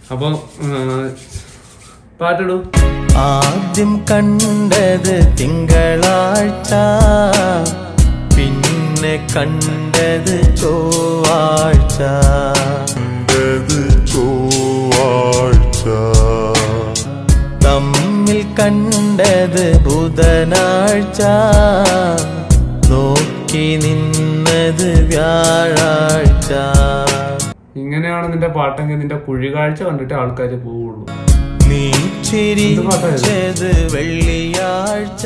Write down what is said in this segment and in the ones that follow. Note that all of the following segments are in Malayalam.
അപ്പൊ പാട്ടിടൂ ആദ്യം കണ്ടത് തിങ്കളാഴ്ച പിന്നെ കണ്ടത് ചൊവ്വാഴ്ച കണ്ടത് ചൊവ്വാഴ്ച തമ്മിൽ കണ്ടത് ബുധനാഴ്ച നോക്കി നിന്നത് വ്യാഴാഴ്ച ഇങ്ങനെയാണ് നിന്റെ പാട്ടെങ്കിൽ നിന്റെ കുഴികാഴ്ച കണ്ടിട്ട് ആൾക്കാർ പോവുള്ളൂ നീ ചിരിച്ചത് വെള്ളിയാഴ്ച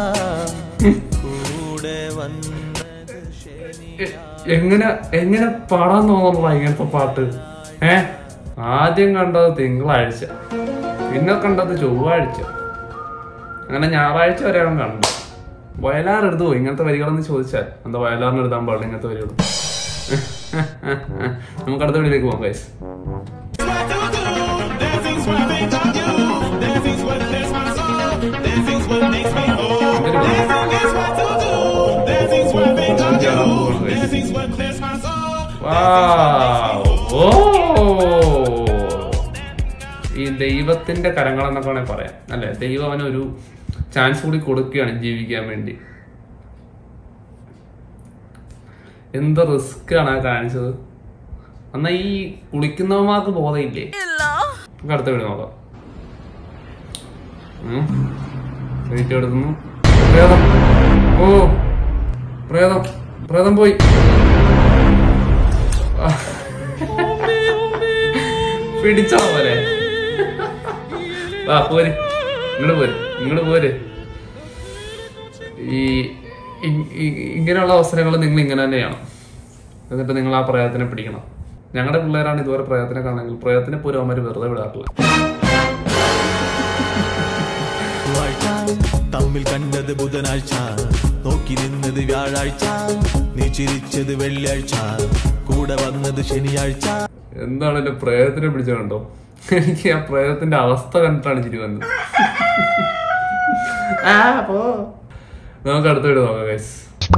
കൂടെ വന്നത് ശനി എ- എങ്ങനെ എങ്ങനെ പാടാൻ തോന്നുന്നു ഇങ്ങനത്തെ പാട്ട് ഏ ആദ്യം കണ്ടത് തിങ്കളാഴ്ച പിന്നെ കണ്ടത് ചൊവ്വാഴ്ച അങ്ങനെ ഞായറാഴ്ച വരെ അവൻ കണ്ടു വയലാർ എഴുതുവോ ഇങ്ങനത്തെ വരികളെന്ന് ചോദിച്ചാൽ എന്താ വയലാറിന് എഴുതാൻ പാടില്ല ഇങ്ങനത്തെ വരികൾ നമുക്ക് അടുത്ത വീട്ടിലേക്ക് പോകാം ഗൈസ് ഓ ഈ ദൈവത്തിന്റെ കരങ്ങൾ എന്നൊക്കെ വേണേൽ പറയാം അല്ലെ ദൈവം അവനൊരു ചാൻസ് കൂടി കൊടുക്കുകയാണ് ജീവിക്കാൻ വേണ്ടി എന്ത് റിസ്ക് ആണ് ആ കാണിച്ചത് എന്നാ ഈ കുളിക്കുന്നവന്മാർക്ക് ബോധമില്ലേ നമുക്ക് അടുത്ത വീട് നോക്കാം ഉം. വെയിറ്റ് എടുക്കുന്നു പ്രേതം ഓ പ്രേതം പ്രേതം പോയി പിടിച്ചോ പോലെ വാ പോര് ഇങ്ങോട്ട് പോര് ഇങ്ങോട്ട് പോര് ഈ ഇ- ഇ- ഇങ്ങനെയുള്ള അവസരങ്ങൾ നിങ്ങൾ ഇങ്ങനെ തന്നെയാണ് എന്നിട്ട് നിങ്ങൾ ആ പ്രയത്നെ പിടിക്കണം ഞങ്ങളുടെ പിള്ളേരാണ് ഇതുവരെ പ്രയത്നം കാണണമെങ്കിൽ പ്രയത്നെ പോലും അവന്മാർ വെറുതെ വിടാറില്ല ചൊവ്വാഴ്ച തമ്മിൽ കണ്ടത് ബുധനാഴ്ച നോക്കി നിന്നത് വ്യാഴാഴ്ച നീ ചിരിച്ചത് വെള്ളിയാഴ്ച കൂടെ വന്നത് ശനിയാഴ്ച എന്താണ് എന്റെ പ്രേതത്തിനെ പിടിച്ച കണ്ടോ എനിക്ക് ആ പ്രേതത്തിന്റെ അവസ്ഥ കണ്ടിട്ടാണ് ചിരി വന്നത് ആ, പോ. നമുക്ക് അടുത്ത വീട് നോക്കാം ഗൈസ്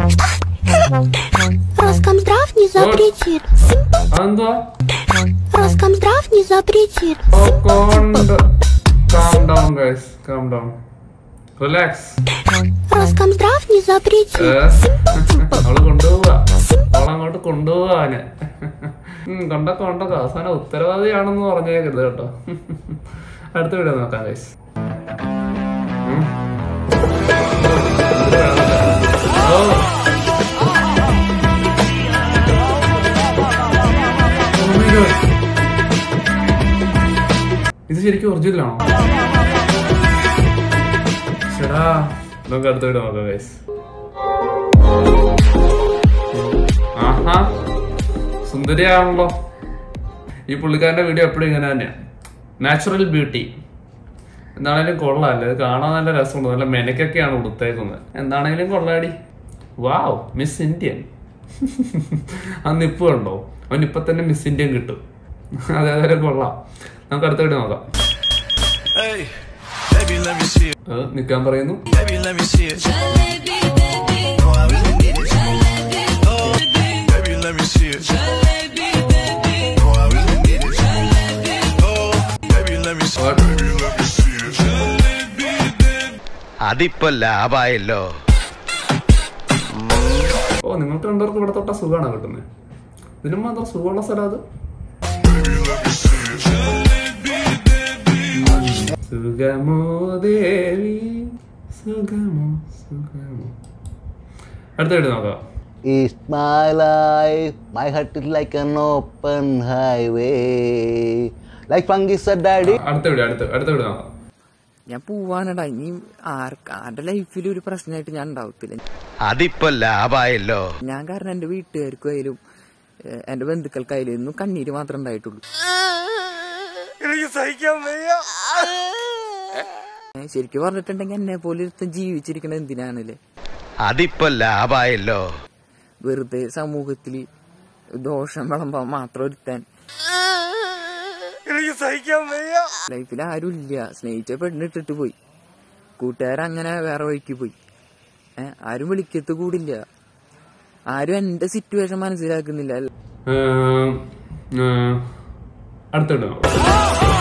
Роскомздрав не запретит. അതെന്തുവാ Роскомздрав не запретит. ഓ കോണ്ട് calm down guys calm down relax Роскомздрав не запретит. അവള് കൊണ്ടുപോവാ അവളങ്ങോട്ട് കൊണ്ടുപോവാ അവന് ഉം, കൊണ്ടൊക്കെ കൊണ്ടൊക്കെ അവസാനം ഉത്തരവാദിയാണെന്ന് പറഞ്ഞേക്കരുത് കേട്ടോ അടുത്ത വീഡിയോ നോക്കാം ഗൈസ് ഇത് ശരിക്കും ഒറിജിനൽ ആണോ ചേടാ നമുക്ക് അടുത്ത വീഡിയോ നോക്കാം ഗൈസ് ആഹാ സുന്ദരിയാണല്ലോ ഈ പുള്ളിക്കാരന്റെ വീഡിയോ എപ്പോഴും ഇങ്ങനെ തന്നെയാ നാച്ചുറൽ ബ്യൂട്ടി എന്താണേലും കൊള്ളാല്ലേ ഇത് കാണാൻ നല്ല രസമുണ്ട് നല്ല മെനക്കൊക്കെയാണ് ഉടുത്തേക്കുന്നത് എന്താണേലും കൊള്ളാടി വാവ് മിസ് ഇന്ത്യൻ ആ നിപ്പ് കണ്ടോ അവൻ ഇപ്പൊ തന്നെ മിസ് ഇന്ത്യൻ കിട്ടും അതേപോലെ കൊള്ളാം നമുക്ക് അടുത്ത വീഡിയോ നോക്കാം Hey, baby, let me see it. അത് നിക്കാൻ പറയുന്നു Baby, let me see it. Oh, I really need it. Oh, baby, let me see it. Oh, I really need it. Oh, baby, let me see it. Baby, let me see it. അതിപ്പോ ലാഭായല്ലോ ഓ നിങ്ങൾക്ക് രണ്ടുപേർക്ക് ഇവിടെ തൊട്ട സുഖമാണ് കിട്ടുന്നത് ഇതിനും മാത്രം സുഖമുള്ള സ്ഥലം അത് സുഖമോ ദേവി സുഖമോ സുഖമോ അടുത്ത വീട് നോക്കാം It's my life. My heart is like an open highway. Like Funky said, Daddy. അടുത്ത വീട് അടുത്ത അടുത്ത വീട് നോക്കാം ഞാൻ പോവാനടാ ഇനി ആർക്ക് ആരുടെ ലൈഫിൽ ഒരു പ്രശ്നമായിട്ട് ഞാൻ ഉണ്ടാവത്തില്ല അതിപ്പോ ലാഭായല്ലോ ഞാൻ കാരണം എന്റെ വീട്ടുകാർക്കായാലും ഏഹ്, എന്റെ ബന്ധുക്കൾക്കായാലും എന്നും കണ്ണീര് മാത്രമേ ഉണ്ടായിട്ടുള്ളൂ ഏഹ്, ശരിക്കും പറഞ്ഞിട്ടുണ്ടെങ്കിൽ എന്നെ പോലെ ഒരുത്തൻ ജീവിച്ചിരിക്കണത് എന്തിനാണല്ലേ അതിപ്പോ ലാഭായല്ലോ വെറുതെ സമൂഹത്തില് ദോഷം വിളമ്പാൻ മാത്രം ഒരുത്താൻ ലൈഫിൽ ആരും ഇല്ല സ്നേഹിച്ച പെണ്ണിട്ടിട്ട് പോയി കൂട്ടുകാരങ്ങനെ വേറെ വഴിക്ക് പോയി ഏഹ് ആരും വിളിക്കത്ത് കൂടില്ല ആരും എന്റെ സിറ്റുവേഷൻ മനസ്സിലാക്കുന്നില്ല ഏം, ഏം, അടുത്ത വീട് നോക്കാം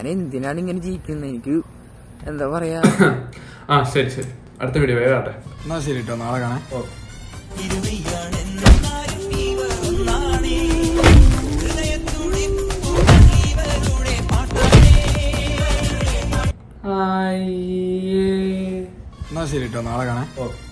ഞാൻ എന്തിനാണ് ഇങ്ങനെ ജീവിക്കുന്നത് എനിക്ക് എന്താ പറയാ ആ ശരി ശരി അടുത്ത വീഡിയോ വേഗം ആട്ടെ എന്നാ ശരി കേട്ടോ നാളെ കാണാം എന്നാ ശരി കേട്ടോ നാളെ കാണാം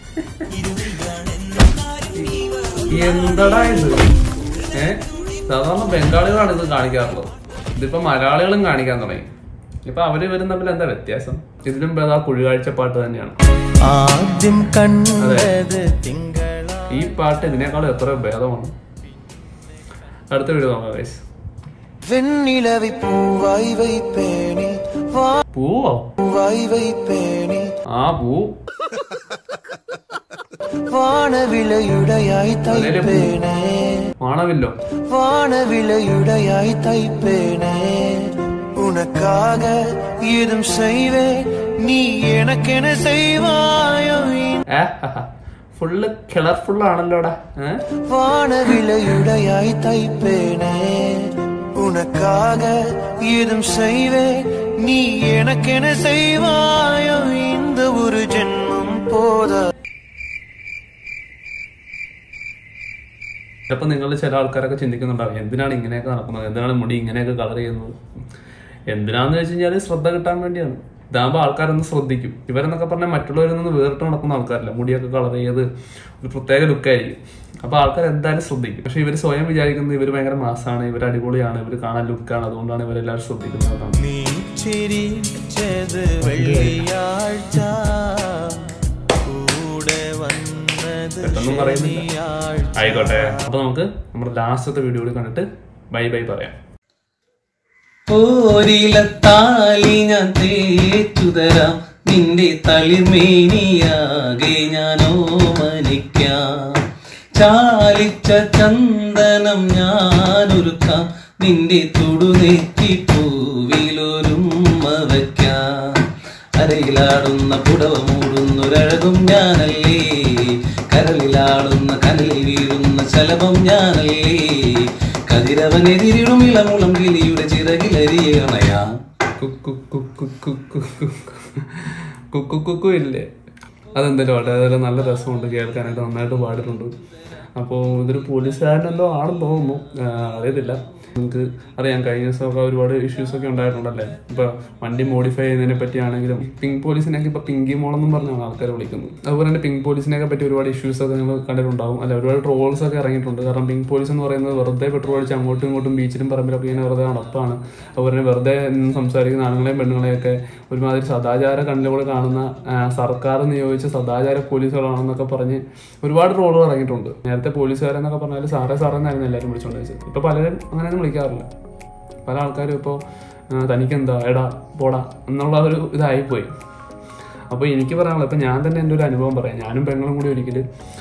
എന്തടാ ഇത് ഏ സാധാരണ ബംഗാളികളാണ് ഇത് കാണിക്കാറുള്ളത് ഇതിപ്പോ മലയാളികളും കാണിക്കാൻ തുടങ്ങി ഇപ്പൊ അവര് ഇവരും തമ്മിൽ എന്താ വ്യത്യാസം ഇതിലും ഭേദം ആ കുഴികാഴ്ച പാട്ട് തന്നെയാണ് ആദ്യം കണ്ടത് ഈ പാട്ട് ഇതിനേക്കാളും എത്ര ഭേദമാണ് അടുത്ത വീഡിയോ നോക്കാം guys. വെണ്ണിലവി പൂവായി വൈപ്പേണി പൂവോ വായി വൈപ്പേണി ആ പൂ വാണവിളയുടയായി തൈപ്പേണേ ആണവില്ലോ வானவிலையுடையாய் தைப்பேனே உனக்காக ஏதும் செய்வேன் நீ எனக்கென செய்வாயோ ഏ ഫുള്ള് കളർഫുൾ ആണല്ലോടാ ഏ வானவிலையுடையாய் தைப்பேனே உனக்காக ஏதும் செய்வேன் நீ எனக்கென செய்வாயோ இந்த ஒரு ஜென்மம் போதா ചിലപ്പോൾ നിങ്ങൾ ചില ആൾക്കാരൊക്കെ ചിന്തിക്കുന്നുണ്ടാവും എന്തിനാണ് ഇങ്ങനെയൊക്കെ നടക്കുന്നത് എന്തിനാണ് മുടി ഇങ്ങനെയൊക്കെ കളർ ചെയ്യുന്നത് എന്തിനാന്ന് വെച്ച് കഴിഞ്ഞാൽ ശ്രദ്ധ കിട്ടാൻ വേണ്ടിയാണ് ഇതാകുമ്പോൾ ആൾക്കാരൊന്ന് ശ്രദ്ധിക്കും ഇവരെന്നൊക്കെ പറഞ്ഞാൽ മറ്റുള്ളവരിൽ നിന്ന് വേറിട്ട് നടക്കുന്ന ആൾക്കാരല്ല മുടിയൊക്കെ കളർ ചെയ്ത് ഒരു പ്രത്യേക ലുക്കായിരിക്കും അപ്പോൾ ആൾക്കാർ എന്തായാലും ശ്രദ്ധിക്കും പക്ഷെ ഇവർ സ്വയം വിചാരിക്കുന്നത് ഇവർ ഭയങ്കര മാസാണ് ഇവർ അടിപൊളിയാണ് ഇവർ കാണാൻ ലുക്കാണ് അതുകൊണ്ടാണ് ഇവരെല്ലാവരും ശ്രദ്ധിക്കുന്നത് അതാണ് നീ ചിരിച്ചത് വെള്ളിയാഴ്ച കൂടെ വന്നത് പെട്ടെന്നും പറയുന്നില്ല ശനിയാഴ്ച ആയിക്കോട്ടെ അപ്പൊ നമുക്ക് നമ്മുടെ ലാസ്റ്റത്തെ വീഡിയോ കൂടി കണ്ടിട്ട് ബൈ ബൈ പറയാം പോരിലത്താലി ഞാൻ തേച്ചുതരാം നിന്റെ തളിമേനിയാകെ ഞാൻ ഓമനിക്കാം ചാലിച്ച ചന്ദനം ഞാനൊരുക്കാം നിന്റെ തൊടുനെറ്റി പൂവിലൊരുമ്മ വയ്ക്കാം അരയിലാടുന്ന പുടവ മൂടുന്നൊരഴകും ഞാനല്ലേ കരളിലാടുന്ന കനലിൽ വീഴുന്ന ശലഭം ഞാനല്ലേ കതിരവനെതിരിടും ഇളമുളം കിളിയുടെ ചിറകിലരിയണയാ കുക്കു കുക്കു കുക്കു കുക്കു കുക്കു ഇല്ലേ അതെന്തായാലും വളരെ വളരെ നല്ല രസമുണ്ട് കേൾക്കാനായിട്ട് നന്നായിട്ട് പാടിയിട്ടുണ്ട് അപ്പോൾ ഇതൊരു പോലീസുകാരനെന്തോ ആണെന്ന് തോന്നുന്നു ആ, അറിയത്തില്ല നിങ്ങൾക്ക് അറിയാം കഴിഞ്ഞ ദിവസമൊക്കെ ഒരുപാട് ഇഷ്യൂസ് ഒക്കെ ഉണ്ടായിട്ടുണ്ടല്ലേ ഇപ്പൊ വണ്ടി മോഡിഫൈ ചെയ്യുന്നതിനെ പറ്റിയാണെങ്കിലും പിങ്ക് പോലീസിനെയൊക്കെ ഇപ്പൊ പിങ്കി മോളെന്നും പറഞ്ഞാണ് ആൾക്കാർ വിളിക്കുന്നത് അതുപോലെ തന്നെ പിങ്ക് പോലീസിനെയൊക്കെ പറ്റി ഒരുപാട് ഇഷ്യൂസ് ഒക്കെ നിങ്ങൾ കണ്ടിട്ടുണ്ടാവും അല്ല ഒരുപാട് ട്രോൾസ് ഒക്കെ ഇറങ്ങിയിട്ടുണ്ട് കാരണം പിങ്ക് പോലീസ് എന്ന് പറയുന്നത് വെറുതെ പെട്രോൾ അടിച്ച് അങ്ങോട്ടും ഇങ്ങോട്ടും ബീച്ചിലും പറമ്പിലൊക്കെ ഇങ്ങനെ വെറുതെ നടപ്പാണ് അതുപോലെ തന്നെ വെറുതെ നിന്ന് സംസാരിക്കുന്ന ആണുങ്ങളെയും പെണ്ണുങ്ങളെയൊക്കെ ഒരുമാതിരി സദാചാര കണ്ണിലൂടെ കാണുന്ന ആ, സർക്കാർ നിയോഗിച്ച സദാചാര പോലീസുകളാണെന്നൊക്കെ പറഞ്ഞ് ഒരുപാട് ട്രോളുകൾ ഇറങ്ങിയിട്ടുണ്ട് നേരത്തെ പോലീസുകാരെന്നൊക്കെ പറഞ്ഞാൽ സാറേ സാറേ എന്നായിരുന്നു എല്ലാവരും വിളിച്ചുകൊണ്ട് വെച്ചത് ഇപ്പൊ പലരും അങ്ങനെയൊന്നും വിളിക്കാറില്ല പല ആൾക്കാരും ഇപ്പോൾ തനിക്കെന്താ എടാ പോടാ എന്നുള്ള ഒരു ഇതായിപ്പോയി അപ്പോൾ എനിക്ക് പറയാനുള്ളത് ഇപ്പം ഞാൻ തന്നെ എൻ്റെ ഒരു അനുഭവം പറയാം ഞാനും പെങ്ങളും കൂടി ഒരിക്കൽ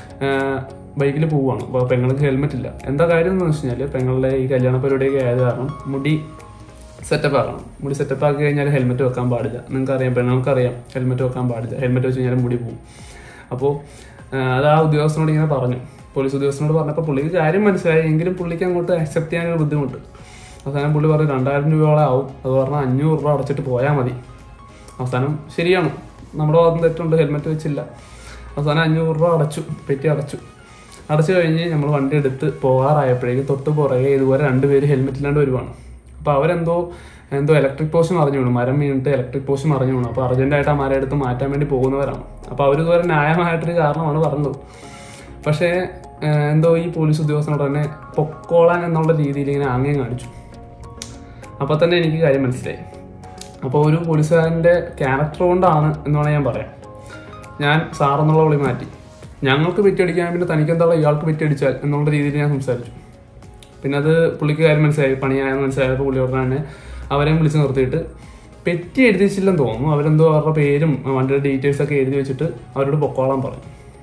ബൈക്കിൽ പോവുകയാണ് അപ്പോൾ പെങ്ങൾക്ക് ഹെൽമെറ്റ് ഇല്ല എന്താ കാര്യം എന്ന് വെച്ച് കഴിഞ്ഞാൽ പെങ്ങളുടെ ഈ കല്യാണ പരിപാടിയൊക്കെ ആയത് കാരണം മുടി സെറ്റപ്പ് ആക്കണം മുടി സെറ്റപ്പ് ആക്കി കഴിഞ്ഞാൽ ഹെൽമെറ്റ് വെക്കാൻ പാടില്ല നിങ്ങൾക്ക് അറിയാം പെണ്ണുങ്ങൾക്കറിയാം ഹെൽമെറ്റ് വെക്കാൻ പാടില്ല ഹെൽമെറ്റ് വെച്ച് കഴിഞ്ഞാൽ മുടി പോകും അപ്പോൾ അത് ആ ഉദ്യോഗസ്ഥനോട് ഇങ്ങനെ പറഞ്ഞു പോലീസ് ഉദ്യോഗസ്ഥനോട് പറഞ്ഞപ്പോൾ പുള്ളിക്ക് കാര്യം മനസ്സിലായി എങ്കിലും പുള്ളിക്ക് അങ്ങോട്ട് അക്സെപ്റ്റ് ചെയ്യാനൊരു ബുദ്ധിമുട്ട് അവസാനം പുള്ളി പറഞ്ഞു രണ്ടായിരം രൂപയോളം ആവും അത് പറഞ്ഞാൽ അഞ്ഞൂറ് രൂപ അടച്ചിട്ട് പോയാൽ മതി അവസാനം ശരിയാണ് നമ്മുടെ ഭാഗത്ത് തെറ്റുണ്ട് ഹെൽമെറ്റ് വെച്ചില്ല അവസാനം അഞ്ഞൂറ് രൂപ അടച്ചു പെറ്റി അടച്ചു അടച്ചു കഴിഞ്ഞ് നമ്മൾ വണ്ടി എടുത്ത് പോകാറായപ്പോഴേക്കും തൊട്ട് പുറകെ ഇതുപോലെ രണ്ടുപേര് ഹെൽമെറ്റ് ഇല്ലാണ്ട് വരുവാണ് അപ്പോൾ അവരെന്തോ എന്തോ ഇലക്ട്രിക് പോസ്റ്റ് മറിഞ്ഞു വീണു മരം വീണിട്ട് ഇലക്ട്രിക് പോസ്റ്റ് മറിഞ്ഞു വീണു അപ്പോൾ അർജന്റായിട്ട് ആ മരം എടുത്ത് മാറ്റാൻ വേണ്ടി പോകുന്നവരാണ് അപ്പോൾ അവർ ഇതുവരെ ന്യായമായിട്ടൊരു കാരണമാണ് പറഞ്ഞത് പക്ഷേ ഏഹ്, എന്തോ ഈ പോലീസ് ഉദ്യോഗസ്ഥനോട് തന്നെ പൊക്കോളാൻ എന്നുള്ള രീതിയിൽ ഇങ്ങനെ ആംഗ്യം കാണിച്ചു അപ്പോൾ തന്നെ എനിക്ക് കാര്യം മനസ്സിലായി അപ്പോൾ ഒരു പോലീസുകാരൻ്റെ ക്യാരക്ടർ കൊണ്ടാണ് എന്ന് വേണമെങ്കിൽ ഞാൻ പറയാം ഞാൻ സാർ എന്നുള്ള വിളി മാറ്റി ഞങ്ങൾക്ക് പെറ്റിയടിക്കാൻ പിന്നെ തനിക്കെന്താ ഇയാൾക്ക് പെറ്റിയടിച്ചാൽ എന്നുള്ള രീതിയിൽ ഞാൻ സംസാരിച്ചു പിന്നെ അത് പുള്ളിക്ക് കാര്യം മനസ്സിലായി പണിയായെന്ന് മനസ്സിലായപ്പോൾ പുള്ളി ഉടനെ തന്നെ അവരെയും വിളിച്ച് നിർത്തിയിട്ട് പെറ്റി എഴുതിച്ചില്ലെന്ന് തോന്നുന്നു അവരെന്തോ അവരുടെ പേരും വണ്ടിയുടെ ഡീറ്റെയിൽസ് ഒക്കെ എഴുതി വെച്ചിട്ട് അവരോട് പൊക്കോളാൻ പറഞ്ഞു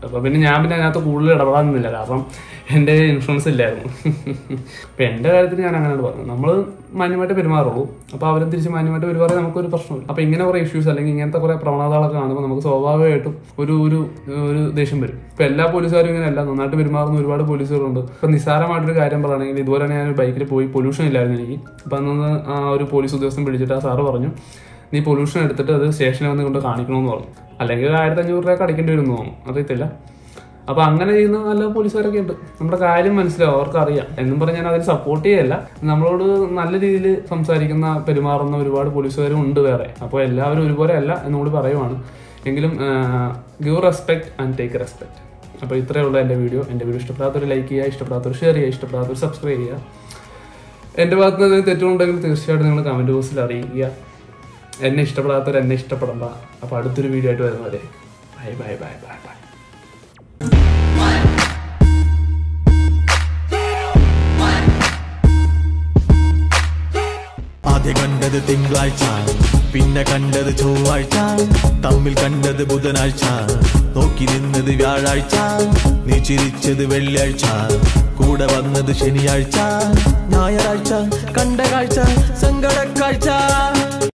അപ്പോൾ പിന്നെ ഞാൻ പിന്നെ അതിനകത്ത് കൂടുതൽ ഇടപെടാനൊന്നുമില്ല കാരണം എൻ്റെ ഇൻഫ്ലുവൻസ് ഇല്ലായിരുന്നു അപ്പം എൻ്റെ കാര്യത്തിൽ ഞാൻ അങ്ങനെയാണ് പറഞ്ഞത് നമ്മൾ മാന്യമായിട്ട് പെരുമാറുള്ളൂ അപ്പോൾ അവരും തിരിച്ച് മാന്യമായിട്ട് പെരുമാറിയാൽ നമുക്കൊരു പ്രശ്നമില്ല അപ്പോൾ ഇങ്ങനെ കുറേ ഇഷ്യൂസ് അല്ലെങ്കിൽ ഇങ്ങനത്തെ കുറേ പ്രവണതകളൊക്കെ കാണുമ്പോൾ നമുക്ക് സ്വാഭാവികമായിട്ടും ഒരു ഒരു ഒരു ദേഷ്യം വരും ഇപ്പോൾ എല്ലാ പോലീസുകാരും ഇങ്ങനെയല്ല നന്നായിട്ട് പെരുമാറുന്ന ഒരുപാട് പോലീസുകളുണ്ട് ഇപ്പം നിസ്സാരമായിട്ടൊരു കാര്യം പറയുകയാണെങ്കിൽ ഇതുപോലെ തന്നെ ഞാൻ ബൈക്കിൽ പോയി പൊല്യൂഷൻ ഇല്ലായിരുന്നു എനിക്ക് അപ്പം അന്ന് ആ ഒരു പോലീസ് ഉദ്യോഗസ്ഥൻ വിളിച്ചിട്ട് ആ സാറ് പറഞ്ഞു നീ പൊല്യൂഷൻ എടുത്തിട്ട് അത് സ്റ്റേഷനിൽ വന്ന് കൊണ്ട് കാണിക്കണമെന്ന് പറഞ്ഞു അല്ലെങ്കിൽ ഒരു ആയിരത്തി അഞ്ഞൂറ് രൂപ അടിക്കേണ്ടി വരും എന്ന് തോന്നുന്നു അറിയത്തില്ല അപ്പൊ അങ്ങനെ ചെയ്യുന്ന നല്ല പോലീസുകാരൊക്കെ ഉണ്ട് നമ്മുടെ കാര്യം മനസ്സിലാവും അവർക്ക് അറിയാം എന്നും പറഞ്ഞ് ഞാൻ അതിന് സപ്പോർട്ട് ചെയ്യല്ല നമ്മളോട് നല്ല രീതിയിൽ സംസാരിക്കുന്ന പെരുമാറുന്ന ഒരുപാട് പോലീസുകാരും ഉണ്ട് വേറെ അപ്പോൾ എല്ലാവരും ഒരുപോലെ അല്ല എന്നുകൂടി പറയുവാണ് എങ്കിലും give respect and take respect അപ്പോൾ ഇത്രയേ ഉള്ളൂ എൻ്റെ വീഡിയോ എൻ്റെ വീഡിയോ ഇഷ്ടപ്പെടാത്തൊരു ലൈക്ക് ചെയ്യുക ഇഷ്ടപ്പെടാത്തൊരു ഷെയർ ചെയ്യുക ഇഷ്ടപ്പെടാത്തൊരു സബ്സ്ക്രൈബ് ചെയ്യുക എൻ്റെ ഭാഗത്ത് നിന്ന് എന്തെങ്കിലും തെറ്റുണ്ടെങ്കിൽ തീർച്ചയായിട്ടും നിങ്ങൾ കമൻറ്റ് ബോക്സിൽ അറിയിക്കുക എന്നെ ഇഷ്ടപ്പെടാത്തവർ എന്നെ ഇഷ്ടപ്പെടണ്ട അപ്പോൾ അടുത്തൊരു വീഡിയോ ആയിട്ട് വരുന്നവരെ bye bye bye bye bye ആദ്യം കണ്ടത് തിങ്കളാഴ്ച പിന്നെ കണ്ടത് ചൊവ്വാഴ്ച തമ്മിൽ കണ്ടത് ബുധനാഴ്ച നോക്കി നിന്നത് വ്യാഴാഴ്ച നീ ചിരിച്ചത് വെള്ളിയാഴ്ച കൂടെ വന്നത് ശനിയാഴ്ച ഞായറാഴ്ച കണ്ട കാഴ്ച സങ്കടക്കാഴ്ച